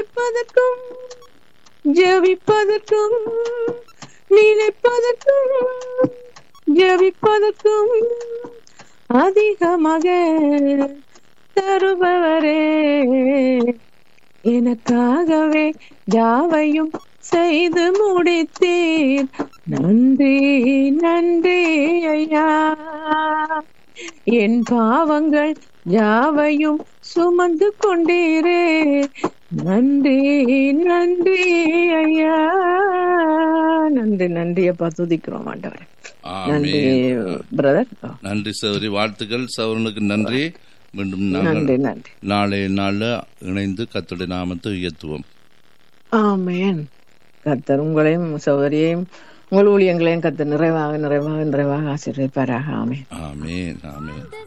நினைப்பதற்கும் ஜெபிப்பதற்கும் நினைப்பதற்கும் ஜெபிப்பதற்கும் அதிகமாக தருபவரே எனக்காகவே யாவையும் செய்து முடித்தீர் நன்றி நன்றி ஐயா என் பாவங்கள் யாவையும் சுமந்து கொண்டீரே நன்றி நன்றி ஐயா நன்றி நன்றி அப்பா துதிக்கிறோம் ஆண்டவரே நன்றி ஆமென் பிரதர் நன்றி சௌரி வாழ்த்துக்கள் சௌரனுக்கு நன்றி மீண்டும் நாங்கள் நன்றி நன்றி நாளைய நாள்ல இணைந்து கத்துடைய நாமத்தை உயர்த்துவோம் ஆமென் கர்த்தர் உங்களையும் சௌதரியையும் உங்கள் ஊழியங்களையும் கர்த்தர் நிறைவாக நிறைவாக நிறைவாக ஆசீர்வதிப்பாராக ஆமென் ஆமேன் ஆமேன்